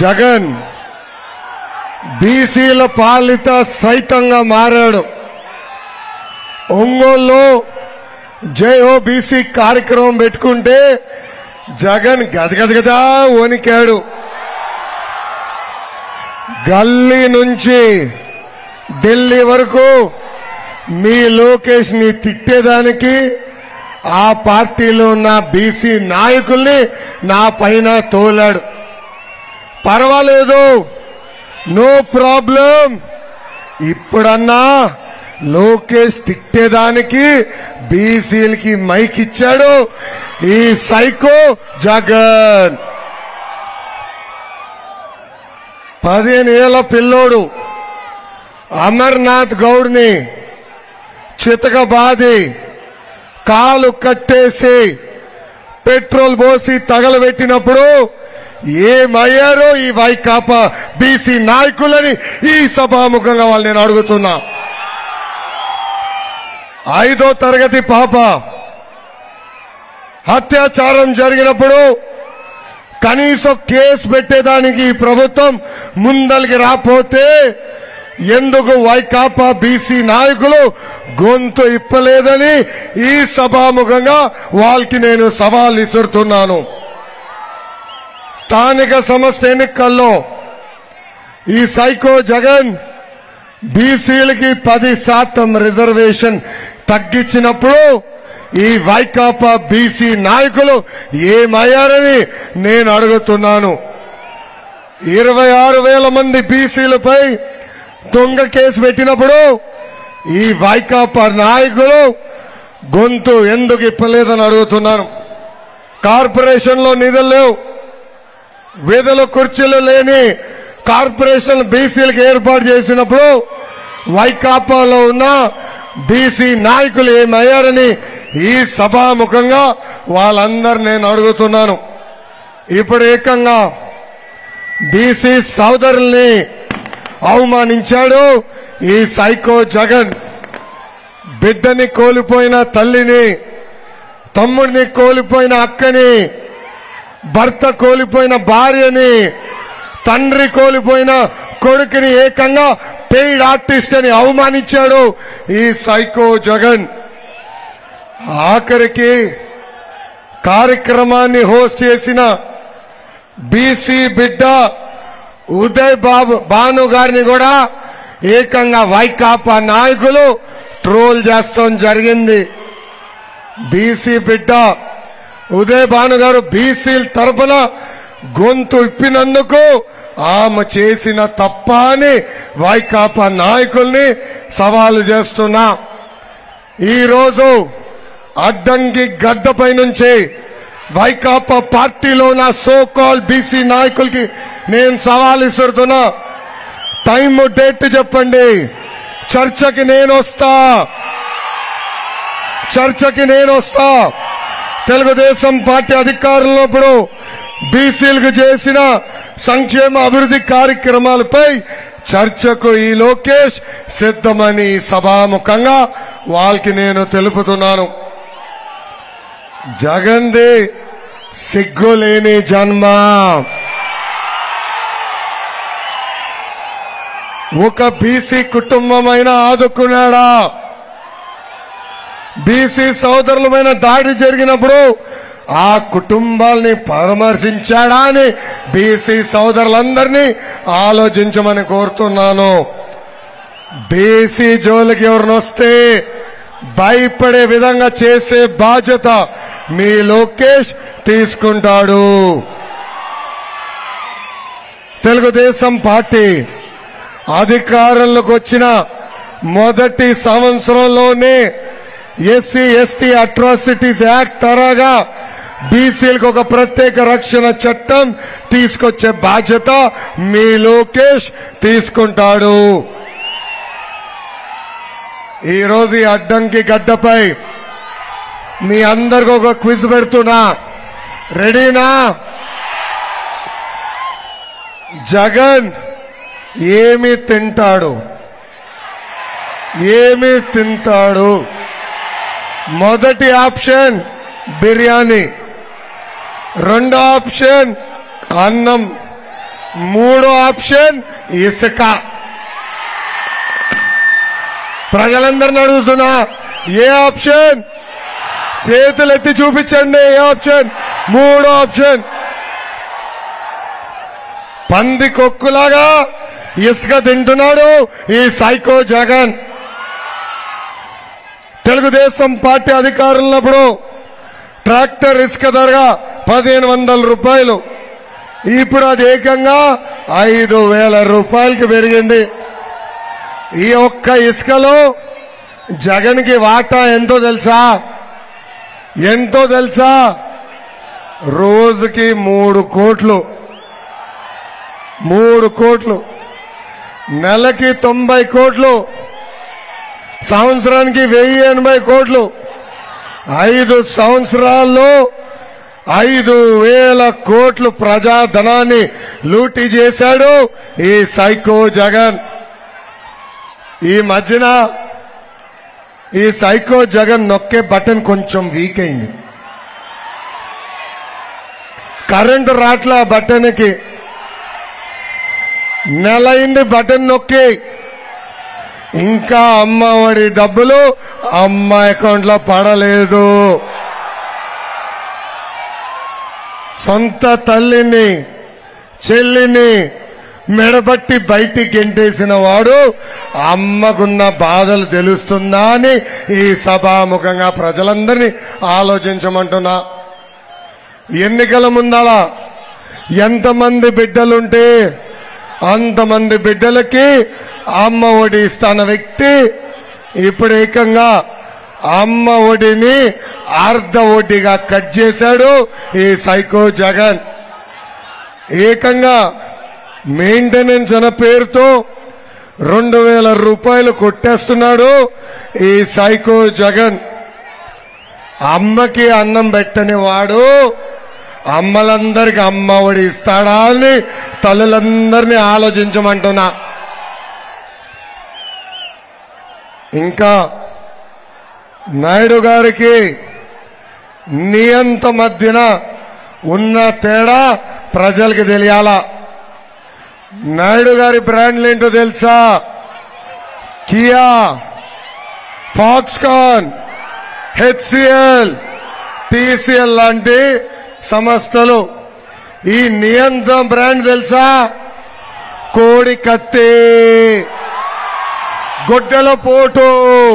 జగన్ బీసీల పాలిత సైతంగా మారాడు ఒంగోలులో జైహో బీసీ కార్యక్రమం పెట్టుకుంటే జగన్ గజగజగజ వణికాడు గల్లీ నుంచి ఢిల్లీ వరకు మీ లోకేష్ ని తిట్టేదానికి ఆ పార్టీలో ఉన్న బీసీ నాయకుల్ని నా పైన తోలాడు పర్వాలేదు నో ప్రాబ్లం ఇప్పుడన్నా లోకేష్ తిట్టేదానికి బీసీలకి మైక్ ఇచ్చాడు ఈ సైకో జగన్ పదిహేను ఏళ్ల పిల్లోడు అమర్నాథ్ గౌడ్ని చితకబాది కాలు కట్టేసి పెట్రోల్ పోసి తగలబెట్టినప్పుడు ఏమయ్యారో ఈ వైకాపా బీసీ నాయకులని ఈ సభాముఖంగా వాళ్ళు నేను అడుగుతున్నా ఐదో తరగతి పాప అత్యాచారం జరిగినప్పుడు కనీసం కేసు పెట్టేదానికి ఈ ప్రభుత్వం ముందలికి రాపోతే ఎందుకు వైకాపా బీసీ నాయకులు గొంతు ఇప్పలేదని ఈ సభాముఖంగా వాళ్ళకి నేను సవాల్ విసురుతున్నాను స్థానిక సమస్య ఎన్నికల్లో ఈ సైకో జగన్ బీసీలకి పది శాతం రిజర్వేషన్ తగ్గించినప్పుడు ఈ వైకాపా బీసీ నాయకులు ఏమయ్యారని నేను అడుగుతున్నాను ఇరవై ఆరు వేల మంది బీసీలపై దొంగ కేసు పెట్టినప్పుడు ఈ వైకాపా నాయకులు గొంతు ఎందుకు ఇప్పలేదని అడుగుతున్నాను కార్పొరేషన్లో నిధులు లేవు విధులు కుర్చీలు లేని కార్పొరేషన్ బీసీలకు ఏర్పాటు చేసినప్పుడు వైకాపాలో ఉన్న బీసీ నాయకులు ఏమయ్యారని ఈ సభాముఖంగా వాళ్ళందరు నేను అడుగుతున్నాను ఇప్పుడు ఏకంగా బీసీ సోదరుల్ని అవమానించాడు ఈ సైకో జగన్ బిడ్డని కోల్పోయిన తల్లిని తమ్ముడిని కోల్పోయిన అక్కని భర్త కోల్పోయిన భార్యని తండ్రి కోల్పోయిన కొడుకుని ఏకంగా పెయిడ్ ఆర్టిస్ట్ అని అవమానించాడు ఈ సైకో జగన్ ఆఖరికి కార్యక్రమాన్ని హోస్ట్ చేసిన బీసీ బిడ్డ ఉదయ్ బాబు భాను గారిని కూడా ఏకంగా వైకాపా నాయకులు ట్రోల్ చేస్తాం జరిగింది బీసీ బిడ్డ ఉదయ్ భాను గారు బీసీల తరపున గొంతు ఇప్పినందుకు ఆమె చేసిన తప్ప అని వైకాపా నాయకుల్ని సవాలు చేస్తున్నా ఈరోజు అడ్డంకి గడ్డపై నుంచి వైకాపా పార్టీలో నా సో కాల్ బీసీ నాయకులకి నేను సవాల్ ఇస్తున్నా టైం డేట్ చెప్పండి చర్చకి నేను వస్తా చర్చకి నేను వస్తా తెలుగుదేశం పార్టీ అధికారంలోప్పుడు బీసీలకు చేసిన సంక్షేమ అభివృద్ధి కార్యక్రమాలపై చర్చకు ఈ లోకేష్ సిద్ధమని సభాముఖంగా వాళ్ళకి నేను తెలుపుతున్నాను జగన్ది సిగ్గులేని జన్మ ఒక బీసీ కుటుంబమైన ఆదుకున్నాడా బీసీ సోదరులమైన దాడి జరిగినప్పుడు ఆ కుటుంబాల్ని పరామర్శించాడా అని బీసీ సోదరులందరినీ ఆలోచించమని కోరుతున్నాను బీసీ జోలికి ఎవరినొస్తే భయపడే విధంగా చేసే బాధ్యత మీ లోకేష్ తీసుకుంటాడు తెలుగుదేశం పార్టీ అధికారంలోకి వచ్చిన మొదటి సంవత్సరంలోనే ఎస్సీ ఎస్టీ అట్రాసిటీస్ యాక్ట్ తరగా బీసీలకు ఒక ప్రత్యేక రక్షణ చట్టం తీసుకొచ్చే బాధ్యత మీ లోకేష్ తీసుకుంటాడు ఈ రోజు ఈ అడ్డంకి గడ్డపై మీ అందరికి ఒక క్విజ్ పెడుతున్నా రెడీనా జగన్ ఏమి తింటాడు ఏమి తింటాడు మొదటి ఆప్షన్ బిర్యానీ రెండో ఆప్షన్ అన్నం మూడో ఆప్షన్ ఇసుక ప్రజలందరిని అడుగుతున్నా ఏ ఆప్షన్ చేతులు ఎత్తి చూపించండి ఏ ఆప్షన్ మూడో ఆప్షన్ పంది కొక్కులాగా ఇసుక తింటున్నాడు ఈ సైకో జగన్ తెలుగుదేశం పార్టీ అధికారులున్నప్పుడు ట్రాక్టర్ ఇసుక ధర పదిహేను వందల రూపాయలు ఇప్పుడు అది ఏకంగా ఐదు వేల రూపాయలకి పెరిగింది ఈ ఒక్క ఇసుకలో జగన్కి వాటా ఎంతో తెలుసా ఎంతో తెలుసా రోజుకి మూడు కోట్లు మూడు కోట్లు నెలకి తొంభై కోట్లు సంవత్సరానికి వెయ్యి ఎనభై కోట్లు ఐదు సంవత్సరాల్లో ఐదు వేల కోట్లు ప్రజాధనాన్ని లూటీ చేశాడు ఈ సైకో జగన్ ఈ మధ్యన ఈ సైకో జగన్ నొక్కే బటన్ కొంచెం వీక్ అయింది కరెంటు రాట్ల ఆ బటన్కి నెల అయింది బటన్ నొక్కి ఇంకా అమ్మ ఒడి డబ్బులు అమ్మ అకౌంట్ లో పడలేదు సొంత తల్లిని చెల్లిని మెడబట్టి బయటికి గెంటేసిన వాడు అమ్మకున్న బాధలు తెలుస్తుందా అని ఈ సభాముఖంగా ప్రజలందరినీ ఆలోచించమంటున్నా ఎన్నికల ముందల ఎంతమంది బిడ్డలుంటే అంతమంది బిడ్డలకి అమ్మ ఒడి ఇస్తాన వ్యక్తి ఇప్పుడు ఏకంగా అమ్మ ఒడిని అర్ధ ఒడిగా కట్ చేశాడు ఈ సైకో జగన్ ఏకంగా మెయింటెనెన్స్ అనే పేరుతో రెండు వేల రూపాయలు కొట్టేస్తున్నాడు ఈ సైకో జగన్ అమ్మకి అన్నం పెట్టని వాడు అమ్మలందరికి అమ్మ ఒడి ఇస్తాడా అని తల్లులందరినీ ఆలోచించమంటున్నా ఇంకా నాయుడు గారికి నియంత మధ్యన ఉన్న తేడా ప్రజలకు తెలియాలా నాయుడు గారి బ్రాండ్లు ఏంటో తెలుసా కియా ఫాక్స్కాన్ హెచ్సిఎల్ టీసీఎల్ లాంటి సంస్థలు ఈ నియంత్రణ బ్రాండ్ తెలుసా కోడి కత్తి గొడ్డల పోటు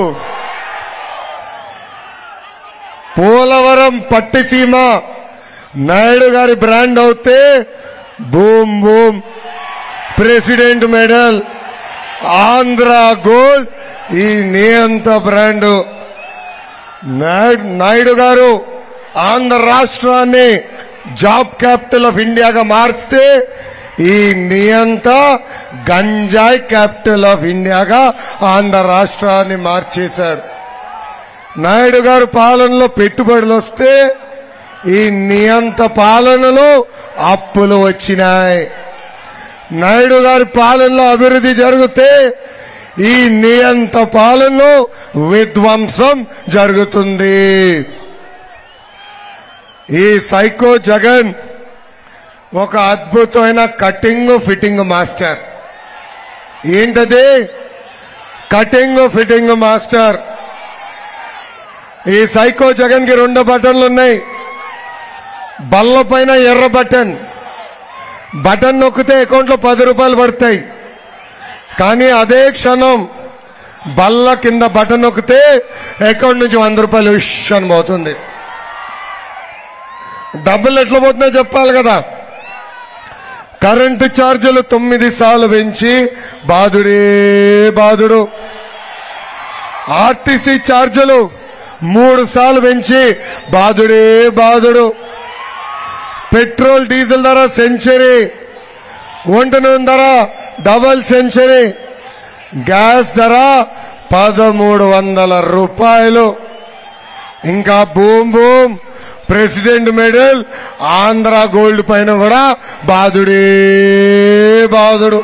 పోలవరం పట్టిసీమ నాయుడు గారి బ్రాండ్ అవుతే boom boom president medal Andhra gold ఈ నియంత బ్రాండ్ నాయుడు నాయుడు గారు ఆంధ్ర రాష్ట్రాన్ని జాబ్ క్యాపిటల్ ఆఫ్ ఇండియాగా మార్చితే ఈ నియంత గంజాయి క్యాపిటల్ ఆఫ్ ఇండియాగా ఆంధ్ర రాష్ట్రాన్ని మార్చేశాడు నాయుడు గారు పాలనలో పెట్టుబడులు వస్తే ఈ నియంత పాలనలో అప్పులు వచ్చినాయి నాయుడు గారి పాలనలో అభివృద్ధి జరిగితే ఈ నియంత పాలనలో విధ్వంసం జరుగుతుంది ఈ సైకో జగన్ ఒక అద్భుతమైన కటింగ్ ఫిట్టింగ్ మాస్టర్ ఏంటది కటింగ్ ఫిట్టింగ్ మాస్టర్ ఈ సైకో జగన్ కి రెండు బటన్లు ఉన్నాయి బల్ల పైన ఎర్ర బటన్ బటన్ నొక్కితే అకౌంట్లో పది రూపాయలు పడతాయి కానీ అదే క్షణం బల్ల కింద బటన్ నొక్కితే అకౌంట్ నుంచి వంద రూపాయలు ఉష్ అని పోతుంది డబ్బులు ఎట్లా పోతున్నాయో చెప్పాలి కదా కరెంటు ఛార్జీలు తొమ్మిది సార్లు పెంచి బాధుడే బాధుడు ఆర్టీసీ ఛార్జీలు మూడు సార్లు పెంచి బాధుడే బాధుడు పెట్రోల్ డీజిల్ ధర సెంచరీ వంట నూనె ధర డబల్ సెంచరీ గ్యాస్ ధర పదమూడు వందల రూపాయలు ఇంకా boom boom president medal Andhra gold పైన కూడా బాధుడే బాధుడు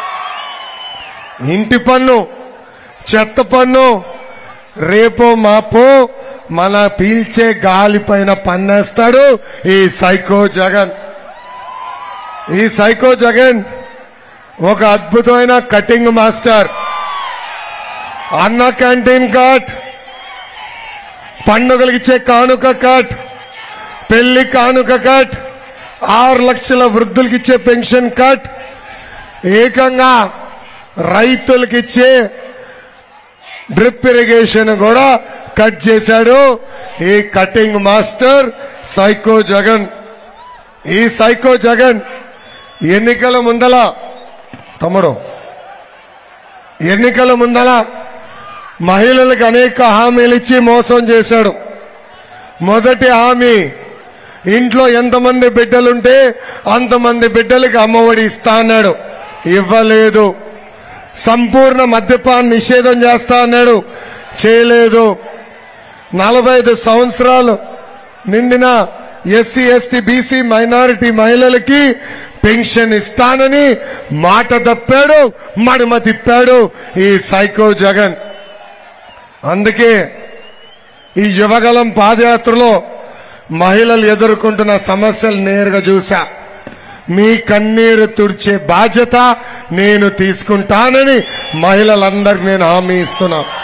ఇంటి పన్ను చెత్త పన్ను రేపో మాపో మన పీల్చే గాలి పైన పన్నేస్తాడు ఈ సైకో జగన్ ఈ సైకో జగన్ ఒక అద్భుతమైన cutting master Anna canteen cut పండుగలకు ఇచ్చే కానుక కట్ పెళ్లి కానుక కట్ ఆరు లక్షల వృద్ధులకి ఇచ్చే పెన్షన్ కట్ ఏకంగా రైతులకి ఇచ్చే డ్రిప్ ఇరిగేషన్ కూడా కట్ చేశాడు ఈ కటింగ్ మాస్టర్ సైకో జగన్ ఈ సైకో జగన్ ఎన్నికల ముందల తమ్ముడు ఎన్నికల ముందల మహిళలకు అనేక హామీలు ఇచ్చి మోసం చేశాడు మొదటి హామీ ఇంట్లో ఎంతమంది బిడ్డలుంటే అంతమంది బిడ్డలకి అమ్మఒడి ఇస్తా అన్నాడు ఇవ్వలేదు సంపూర్ణ మద్యపాన్ నిషేధం చేస్తా అన్నాడు చేయలేదు నలభై ఐదు సంవత్సరాలు నిండిన ఎస్సీ ఎస్టీ బీసీ మైనారిటీ మహిళలకి పెన్షన్ ఇస్తానని మాట తప్పాడు మడిమ తిప్పాడు ఈ సైకో జగన్ అందుకే ఈ యువగలం పాదయాత్రలో మహిళలు ఎదుర్కొంటున్న సమస్యలు నేరుగా చూశా మీ కన్నీరు తుడిచే బాధ్యత నేను తీసుకుంటానని మహిళలందరికి నేను హామీ ఇస్తున్నా